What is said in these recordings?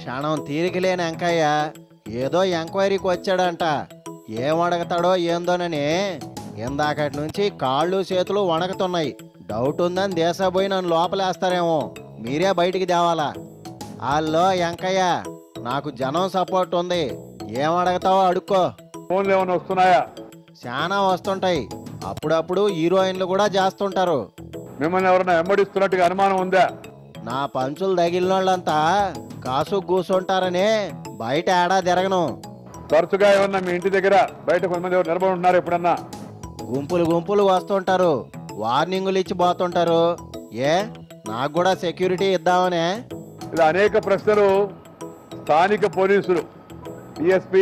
క్షణం తీరిక లేని వెంకయ్య ఏదో ఎంక్వైరీకి వచ్చాడంట ఏం అడగతాడో ఏందోనని ఇందాకటి నుంచి కాళ్ళు చేతులు వణకుతున్నాయి డౌట్ ఉందని దేశపోయి నన్ను లోపలేస్తారేమో మీరే బయటికి తేవాలా వాళ్ళు వెంకయ్య నాకు జనం సపోర్ట్ ఉంది ఏం అడగతావో అడుక్కో ఫోన్లు ఏమైనా వస్తున్నాయా చాలా వస్తుంటాయి అప్పుడప్పుడు హీరోయిన్లు కూడా చేస్తుంటారు మిమ్మల్ని ఎవరైనా వెంబడిస్తున్నట్టుగా అనుమానం ఉందా నా పంచులు తగిలినోళ్ళంతా కాసు కూసుంటారని బయట ఏడా తిరగను తరచుగా ఏమన్నా మీ ఇంటి దగ్గర బయట కొంతమంది ఎవరు నిలబడి ఉంటున్నారు ఎప్పుడన్నా గుంపులు గుంపులు వస్తుంటారు వార్నింగులు ఇచ్చి పోతుంటారు ఏ నాకు కూడా సెక్యూరిటీ ఇద్దామనే ఇలా అనేక ప్రశ్నలు స్థానిక పోలీసులు డిఎస్పి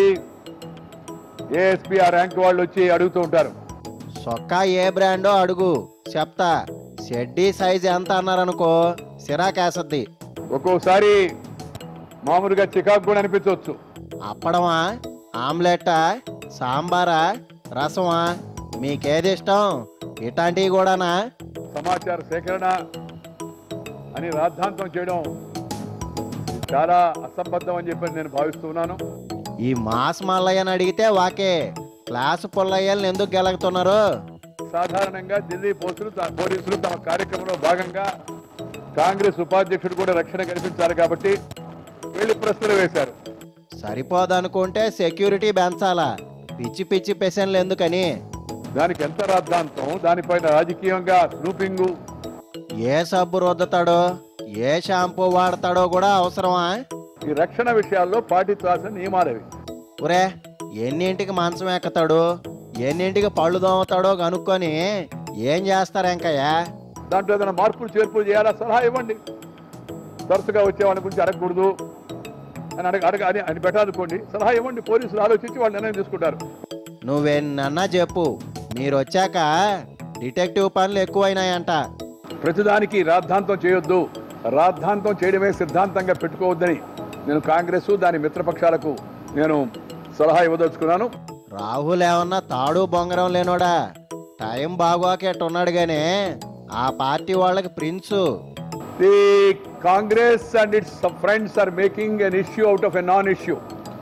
ఏఎస్పి ఆ ర్యాంక్ వాళ్ళు వచ్చి అడుగుతూ ఉంటారు సొక్కా ఏ బ్రాండో అడుగు చెప్తా షెడ్డీ సైజ్ ఎంత అన్నారనుకో సిరాకేసద్ది ఒక్కోసారి మామూలుగా చికాకు కూడా అనిపించవచ్చు అప్పడమా ఆమ్లెట్టా సాంబారా రసమా మీకేది ఇష్టం ఇట్లాంటివి కూడానా సమాచార సేకరణ అని రాద్ధాంతం చేయడం ఇది చాలా అసంబద్ధం అని చెప్పి నేను భావిస్తున్నాను ఈ మాస్ మల్లయ్యని అడిగితే వాకే క్లాసు పుల్లయ్యల్ని ఎందుకు గెలుగుతున్నారు సాధారణంగా ఢిల్లీ పోలీసులు త- పోలీసులు తమ కార్యక్రమంలో భాగంగా కాంగ్రెస్ ఉపాధ్యక్షుడు కూడా రక్షణ కల్పించాలి కాబట్టి వెళ్ళి ప్రశ్నలు వేశారు సరిపోదనుకుంటే సెక్యూరిటీ పెంచాలా పిచ్చి పిచ్చి పెషన్లు ఎందుకని దానికి ఎంత రాద్ధాంతం దానిపైన రాజకీయంగా స్నూపింగు ఏ సబ్బు రుద్దుతాడో ఏ షాంపూ వాడతాడో కూడా అవసరమా ఈ రక్షణ విషయాల్లో పాటించాల్సిన నియమాలవి ఒరే ఎన్నింటికి మంచం ఎక్కుతాడు ఎన్నింటికి పళ్ళు దోమతాడో కనుక్కొని ఏం చేస్తారు వెంకయ్య దాంట్లో ఏదైనా మార్పులు చేర్పులు చేయాలా సలహా ఇవ్వండి తరచుగా వచ్చే వాళ్ళ గురించి అడగకూడదు అని అడగ అడగ అని అని పెట్టాలనుకోండి సలహా ఇవ్వండి పోలీసులు ఆలోచించి వాళ్ళు నిర్ణయం తీసుకుంటారు నువ్వెన్నన్నా చెప్పు మీరు వచ్చాక డిటెక్టివ్ పనులు ఎక్కువైనాయంట ప్రతిదానికి రాద్ధాంతం చేయొద్దు రాద్ధాంతం చేయడమే సిద్ధాంతంగా పెట్టుకోవద్దని నేను కాంగ్రెస్ దాని మిత్రపక్షాలకు నేను సలహా ఇవ్వదలుచుకున్నాను రాహుల్ ఏమన్నా తాడు బొంగరం లేనోడా టైం బాగోకేట్టున్నాడు గానే ఆ పార్టీ వాళ్ళకి prince the Congress and its friends are making an issue out of a non issue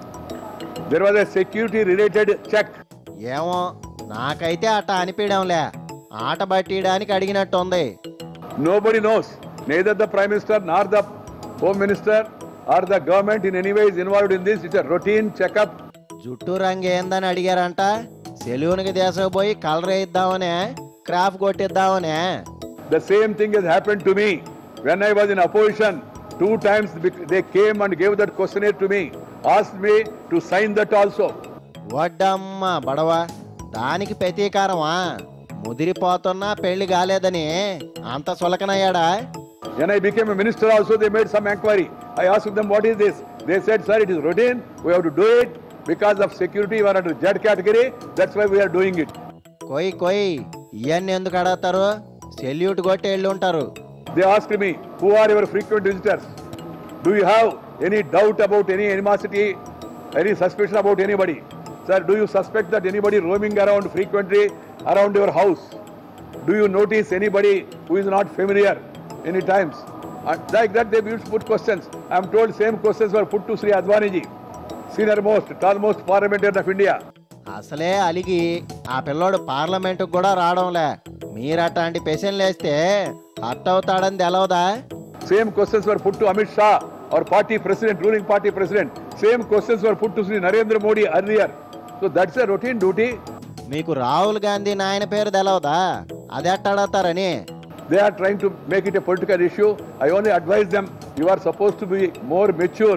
there was a security related check ఏమో నాకైతే అట్ట అనిపించడంలే ఆట పట్టియడానికి అడిగినట్టుంది nobody knows neither the prime minister nor the home minister or the government in any way is involved in this it's a routine checkup జుట్టు రంగు ఏందని అడిగారంట సెలూన్కి దేశపోయి కలర్ వేయిద్దామనే క్రాఫ్ కొట్టిద్దామనే the same thing has happened to me when i was in opposition two times bec- they came and gave that questionnaire to me asked me to sign that also వడ్డమ్మ బడవ దానికి ప్రతీకారమా ముదిరిపోతున్నా పెళ్లి కాలేదని అంత సులకనయ్యాడా when i became a minister also they made some inquiry i asked them what is this they said sir it is routine we have to do it because of security we are under z category that's why we are doing it కొయ్ కొయ్ ఇవన్నీ ఎందుకు అడగతారు salute కొట్టి వెళ్ళి ఉంటారు They asked me, who are your frequent visitors? Do you have any doubt about any animosity, any suspicion about anybody? Sir, do you suspect that anybody roaming around frequently around your house? Do you notice anybody who is not familiar any times? And like that, they used to put questions. I am told same questions were put to Sri Advaniji, senior most, tallmost parliamentarian of India. అసలే అలిగి ఆ పిల్లోడు పార్లమెంటుకు కూడా రావడంలే మీరు అట్లాంటి పెషన్లు వేస్తే hurt అవుతాడని తెలవదా Same questions were put to Amit Shah, our party president, ruling party president. Same questions were put to Sri Narendra Modi earlier. So that's a routine duty. మీకు రాహుల్ గాంధీ నాయన పేరు తెలవదా అది ఎట్ట అడగతారని They are trying to make it a political issue. I only advise them, you are supposed to be more mature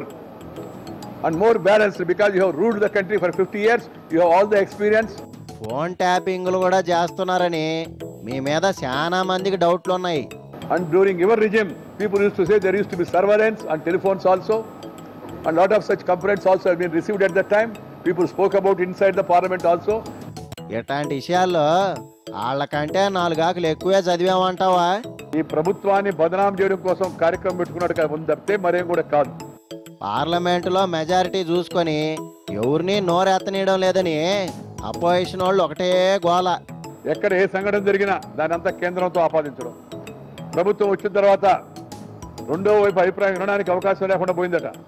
and more balanced because you have ruled the country for 50 years. You have all the experience. Phone ట్యాపింగ్లు కూడా చేస్తున్నారని మీ మీద చాలా మందికి డౌట్లు ఉన్నాయి And during your regime, people used to say there used to be surveillance on telephones also. And lot of such complaints also have been received at that time. People spoke about inside the parliament also. ఇట్లాంటి విషయాల్లో వాళ్ళకంటే నాలుగాకులు ఎక్కువే చదివామంటావా ఈ ప్రభుత్వాన్ని బదనాం చేయడం కోసం కార్యక్రమం పెట్టుకున్నట్టు కాదు ముందు తప్పితే మరేం కూడా కాదు పార్లమెంటులో మెజారిటీ చూసుకొని ఎవరిని నోరెత్తనీయడం లేదని అపోజిషన్ వాళ్ళు ఒకటే గోల ఎక్కడ ఏ సంఘటన జరిగినా దాని అంతా కేంద్రంతో ఆపాదించడం ప్రభుత్వం వచ్చిన తర్వాత రెండో వైపు అభిప్రాయం వినడానికి అవకాశం లేకుండా పోయిందట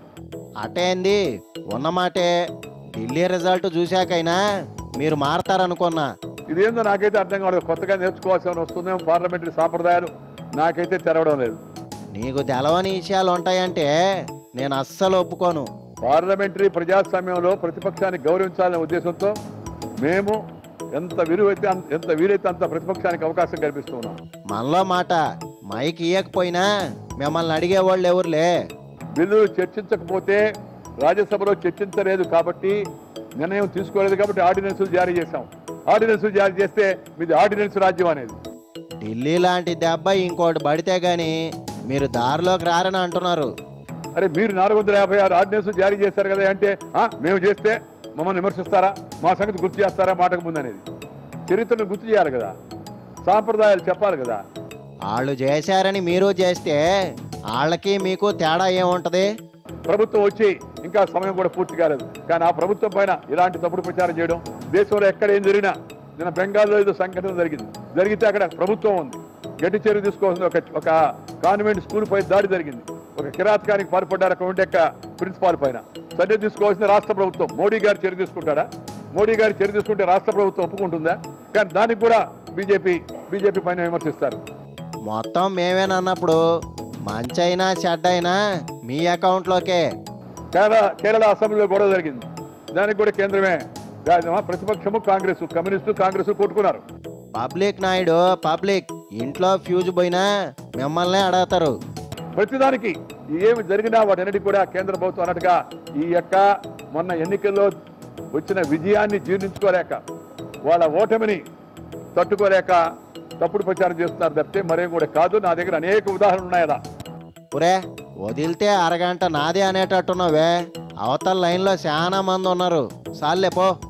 అటేంది ఉన్నమాటే ఢిల్లీ రిజల్ట్ చూశాకైనా మీరు మారతారనుకున్నా ఇదేందో నాకైతే అర్థం కావడం కొత్తగా నేర్చుకోవాల్సి వస్తుందేమో పార్లమెంటరీ సాంప్రదాయాలు నాకైతే తెరవడం లేదు నీకు తెలవని విషయాలు ఉంటాయంటే నేను అస్సలు ఒప్పుకోను పార్లమెంటరీ ప్రజాస్వామ్యంలో ప్రతిపక్షాన్ని గౌరవించాలనే ఉద్దేశంతో మేము ఎంత విలువైతే అంత- ఎంత వీలైతే అంత ప్రతిపక్షానికి అవకాశం కల్పిస్తున్నాం మనలో మాట మైక్ ఇయ్యకపోయినా మిమ్మల్ని అడిగేవాళ్ళు ఎవరులే బిల్లులు చర్చించకపోతే రాజ్యసభలో చర్చించలేదు కాబట్టి నిర్ణయం తీసుకోలేదు కాబట్టి ఆర్డినెన్సులు జారీ చేశాం ఆర్డినెన్సులు జారీ చేస్తే మీది ఆర్డినెన్స్ రాజ్యం అనేది ఢిల్లీ లాంటి దెబ్బ ఇంకోటి పడితే గాని మీరు దారిలోకి రారని అంటున్నారు అరే మీరు నాలుగు వందల యాభై ఆరు ఆర్డినెన్స్ జారీ చేశారు కదా అంటే "ఆ, మేము చేస్తే మమ్మల్ని విమర్శిస్తారా మా సంగతి గుర్తు చేస్తారా మాటకు ముందు అనేది చరిత్రను గుర్తు చేయాలి కదా సాంప్రదాయాలు చెప్పాలి కదా వాళ్ళు చేశారని మీరు చేస్తే వాళ్ళకి మీకు తేడా ఏముంటది ప్రభుత్వం వచ్చి ఇంకా సమయం కూడా పూర్తి కాలేదు కానీ ఆ ప్రభుత్వం పైన ఇలాంటి తప్పుడు ప్రచారం చేయడం దేశంలో ఎక్కడ ఏం జరిగినా నిన్న బెంగాల్లో ఏదో సంఘటన జరిగింది జరిగితే అక్కడ ప్రభుత్వం ఉంది గట్టి చర్య తీసుకోవాల్సింది ఒక ఒక కాన్వెంట్ స్కూల్ పై దాడి జరిగింది ఒక కిరాతకానికి పాల్పడ్డారు అక్కడ ఉండే ప్రిన్సిపాల్ పైన చర్య తీసుకోవాల్సింది రాష్ట్ర ప్రభుత్వం మోడీ గారు చర్య తీసుకుంటాడా మోడీ గారు చర్య తీసుకుంటే రాష్ట్ర ప్రభుత్వం ఒప్పుకుంటుందా కానీ దానికి కూడా బీజేపీ బీజేపీ పైన విమర్శిస్తారు మొత్తం మేమేనన్నప్పుడు మంచైనా చెడ్డైనా మీ అకౌంట్లోకే కేరళ కేరళ అసెంబ్లీలో గొడవ జరిగింది దానికి కూడా కేంద్రమే రా- ప్రతిపక్షము కాంగ్రెస్ కమ్యూనిస్టు కాంగ్రెస్ కొట్టుకున్నారు పబ్లిక్ నాయుడు పబ్లిక్ ఇంట్లో ఫ్యూజ్ పోయినా మిమ్మల్నే అడగతారు ప్రతిదానికి ఏమి జరిగినా వాటన్నిటి కూడా కేంద్ర ప్రభుత్వం అన్నట్టుగా ఈ యొక్క మొన్న ఎన్నికల్లో వచ్చిన విజయాన్ని జీర్ణించుకోలేక వాళ్ళ ఓటమిని తట్టుకోలేక తప్పుడు ప్రచారం చేస్తున్నారు తప్పితే మరేం కూడా కాదు నా దగ్గర అనేక ఉదాహరణలు ఉన్నాయి అలా పురే వదిలితే అరగంట నాదే అనేటట్టున్నావే అవతల లైన్లో చాలా మంది ఉన్నారు సాల్లే పో